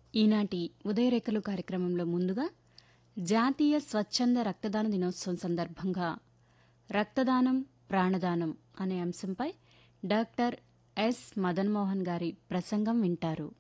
ఈనాటి ఉదయరేఖలు కార్యక్రమంలో ముందుగా జాతీయ స్వచ్ఛంద రక్తదాన దినోత్సవం సందర్భంగా రక్తదానం ప్రాణదానం అనే అంశంపై డాక్టర్ ఎస్ మదన్మోహన్ గారి ప్రసంగం వింటారు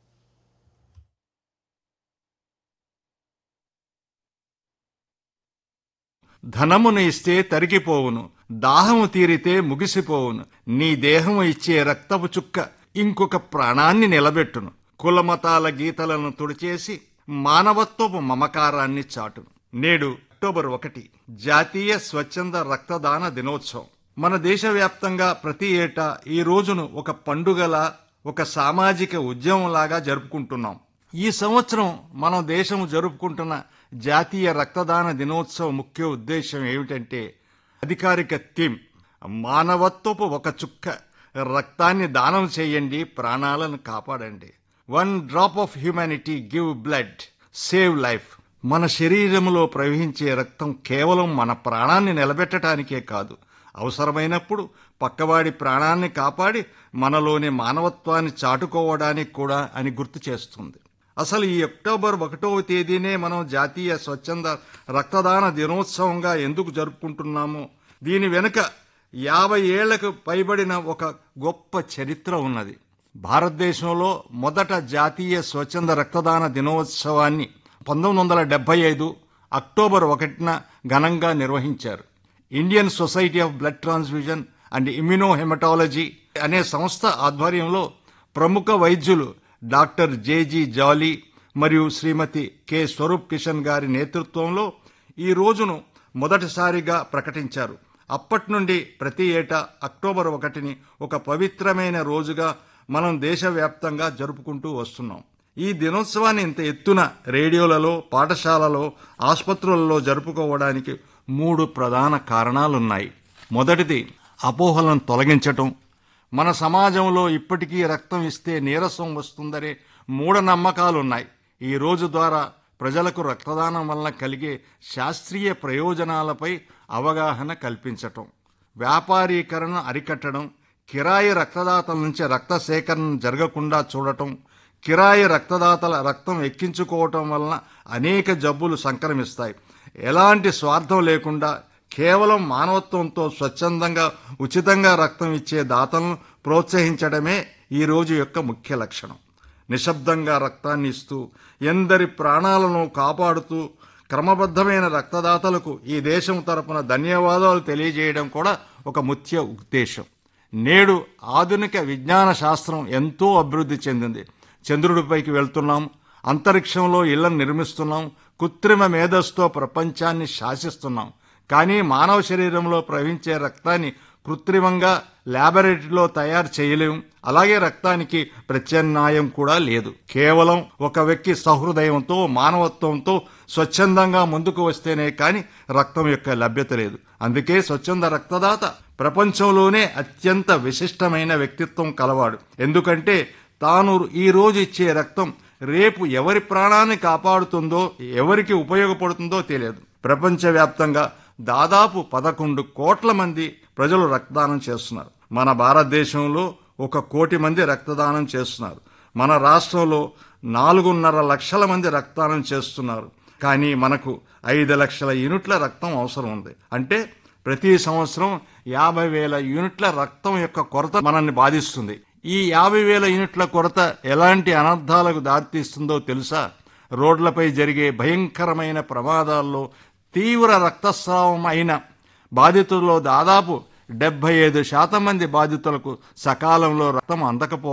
ధనమును ఇస్తే తరిగిపోవును దాహము తీరితే ముగిసిపోవును నీ దేహము ఇచ్చే రక్తపు చుక్క ఇంకొక ప్రాణాన్ని నిలబెట్టును కులమతాల గీతలను తుడిచేసి మానవత్వపు మమకారాన్ని చాటును నేడు అక్టోబర్ ఒకటి జాతీయ స్వచ్ఛంద రక్తదాన దినోత్సవం మన దేశవ్యాప్తంగా ప్రతి ఏటా ఈ రోజును ఒక పండుగలా ఒక సామాజిక ఉద్యమంలాగా జరుపుకుంటున్నాం ఈ సంవత్సరం మనం దేశం జరుపుకుంటున్న జాతీయ రక్తదాన దినోత్సవ ముఖ్య ఉద్దేశం ఏమిటంటే అధికారిక థీమ్ మానవత్వపు ఒక చుక్క రక్తాన్ని దానం చేయండి ప్రాణాలను కాపాడండి one drop of humanity give blood save life మన శరీరంలో ప్రవహించే రక్తం కేవలం మన ప్రాణాన్ని నిలబెట్టడానికే కాదు అవసరమైనప్పుడు పక్కవాడి ప్రాణాన్ని కాపాడి మనలోని మానవత్వాన్ని చాటుకోవడానికి కూడా అని గుర్తు చేస్తుంది అసలు ఈ అక్టోబర్ ఒకటవ తేదీనే మనం జాతీయ స్వచ్ఛంద రక్తదాన దినోత్సవంగా ఎందుకు జరుపుకుంటున్నామో దీని వెనుక యాభై ఏళ్లకు పైబడిన ఒక గొప్ప చరిత్ర ఉన్నది భారతదేశంలో మొదట జాతీయ స్వచ్ఛంద రక్తదాన దినోత్సవాన్ని పంతొమ్మిది వందల డెబ్బై ఐదు అక్టోబర్ ఒకటిన ఘనంగా నిర్వహించారు Indian society of blood transfusion and immunohaematology అనే సంస్థ ఆధ్వర్యంలో ప్రముఖ వైద్యులు డాక్టర్ జేజీ జాలీ మరియు శ్రీమతి కె స్వరూప్ కిషన్ గారి నేతృత్వంలో ఈ రోజును మొదటిసారిగా ప్రకటించారు అప్పటి నుండి ప్రతి ఏటా అక్టోబర్ ఒకటిని ఒక పవిత్రమైన రోజుగా మనం దేశవ్యాప్తంగా జరుపుకుంటూ వస్తున్నాం ఈ దినోత్సవాన్ని ఇంత ఎత్తున రేడియోలలో పాఠశాలలో ఆసుపత్రులలో జరుపుకోవడానికి మూడు ప్రధాన కారణాలున్నాయి మొదటిది అపోహలను తొలగించటం మన సమాజంలో ఇప్పటికీ రక్తం ఇస్తే నీరసం వస్తుందనే మూఢనమ్మకాలున్నాయి ఈ రోజు ద్వారా ప్రజలకు రక్తదానం వలన కలిగే శాస్త్రీయ ప్రయోజనాలపై అవగాహన కల్పించటం వ్యాపారీకరణ అరికట్టడం కిరాయి రక్తదాతల నుంచి రక్త సేకరణ జరగకుండా చూడటం కిరాయి రక్తదాతల రక్తం ఎక్కించుకోవటం వలన అనేక జబ్బులు సంక్రమిస్తాయి ఎలాంటి స్వార్థం లేకుండా కేవలం మానవత్వంతో స్వచ్ఛందంగా ఉచితంగా రక్తం ఇచ్చే దాతలను ప్రోత్సహించడమే ఈ రోజు యొక్క ముఖ్య లక్షణం నిశ్శబ్దంగా రక్తాన్ని ఇస్తూ ఎందరి ప్రాణాలను కాపాడుతూ క్రమబద్ధమైన రక్తదాతలకు ఈ దేశం తరపున ధన్యవాదాలు తెలియజేయడం కూడా ఒక ముఖ్య ఉద్దేశం నేడు ఆధునిక విజ్ఞాన శాస్త్రం ఎంతో అభివృద్ధి చెందింది చంద్రుడిపైకి వెళ్తున్నాం అంతరిక్షంలో ఇళ్లను నిర్మిస్తున్నాం కృత్రిమ మేధస్తో ప్రపంచాన్ని శాసిస్తున్నాం కానీ మానవ శరీరంలో ప్రవహించే రక్తాన్ని కృత్రిమంగా ల్యాబొరేటరీలో తయారు చేయలేం అలాగే రక్తానికి ప్రత్యామ్నాయం కూడా లేదు కేవలం ఒక వ్యక్తి సహృదయంతో మానవత్వంతో స్వచ్ఛందంగా ముందుకు వస్తేనే కాని రక్తం యొక్క లభ్యత లేదు అందుకే స్వచ్ఛంద రక్తదాత ప్రపంచంలోనే అత్యంత విశిష్టమైన వ్యక్తిత్వం కలవాడు ఎందుకంటే తాను ఈ రోజు ఇచ్చే రక్తం రేపు ఎవరి ప్రాణాన్ని కాపాడుతుందో ఎవరికి ఉపయోగపడుతుందో తెలియదు ప్రపంచవ్యాప్తంగా దాదాపు పదకొండు కోట్ల మంది ప్రజలు రక్తదానం చేస్తున్నారు మన భారతదేశంలో ఒక కోటి మంది రక్తదానం చేస్తున్నారు మన రాష్ట్రంలో నాలుగున్నర లక్షల మంది రక్తదానం చేస్తున్నారు కానీ మనకు ఐదు లక్షల యూనిట్ల రక్తం అవసరం ఉంది అంటే ప్రతి సంవత్సరం యాభై వేల యూనిట్ల రక్తం యొక్క కొరత మనల్ని బాధిస్తుంది ఈ యాభై వేల యూనిట్ల కొరత ఎలాంటి అనర్థాలకు దారితీస్తుందో తెలుసా రోడ్లపై జరిగే భయంకరమైన ప్రమాదాల్లో తీవ్ర రక్తస్రావం అయిన బాధితుల్లో దాదాపు డెబ్బై ఐదు శాతం మంది బాధితులకు సకాలంలో రక్తం అందకపో